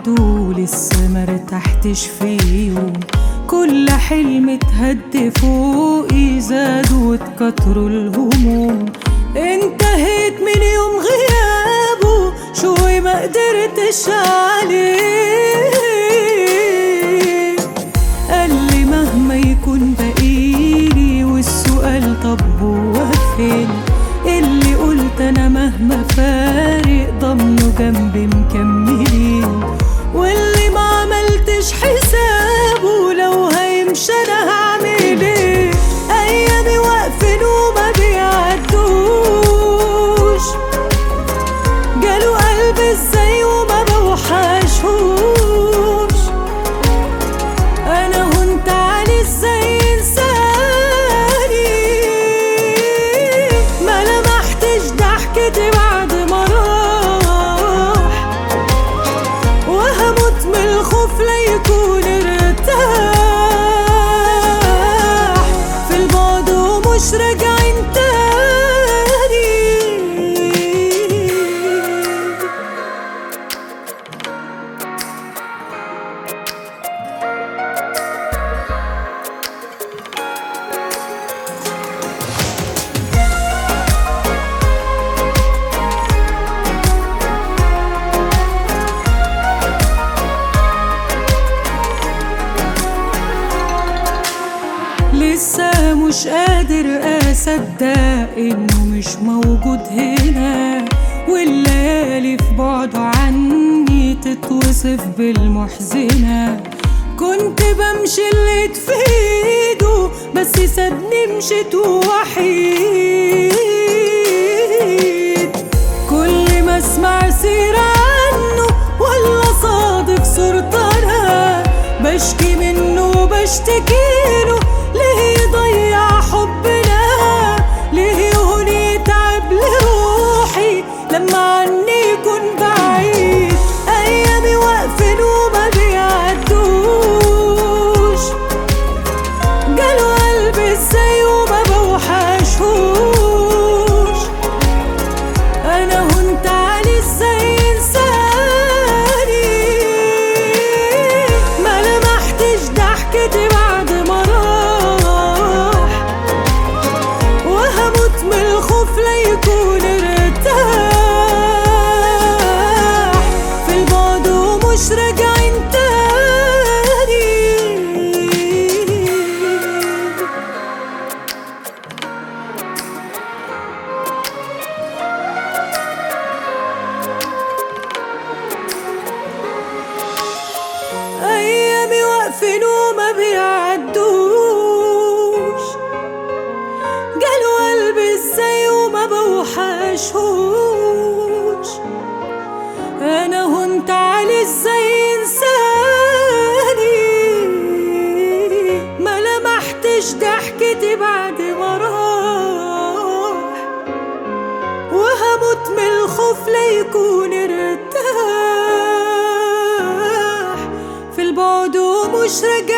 عدوا لسه مرتحتش فيهم كل حلم اتهد فوقي زاد واتكتروا الهموم انتهيت من يوم غيابه شوي ما قدرتش عليه قال لي مهما يكون بقيلي والسؤال طب هو فين اللي قلت انا مهما فارق ضمنه جنبي مكملين واللي ما عملتش حسابه لو هيمشي انا هعمل ايه ايامي واقفين وما بيعدوش جاله قلب ازاي وما بوحشهوش انا هنت عليه ازاي انساني ما لمحتش ضحكتي بعد ما راح وهموت من الخوف لا يكون ارتاح في البعد ومش راجعين تاني لسه مش قادر اصدق انه مش موجود هنا والليالي في بعده عني تتوصف بالمحزنة كنت بمشي اللي في ايده بس سابني مشيت وحيد كل ما اسمع سيرة عنه ولا صادق صورته انا بشكي منه وبشتكيله ليه يضيع حبنا ليه يهون يتعب لروحي لما عني يكون بعيد ايامي واقفين وما بيعدوش جاله قلب ازاي وما بوحشهوش انا هنت عليه ازاي انساني ما لمحتش ضحكتي بعد ما راح وهموت من الخوف لا يكون ارتاح في البعد ومش راجعين تاني ايامي واقفين وما بيعدوش جاله قلب ازاي وما بوحشهوش انا هنت عليه ازاي انساني ما لمحتش ضحكتي بعد ما راح وهموت من الخوف لا يكون ارتاح في البعد ومش راجع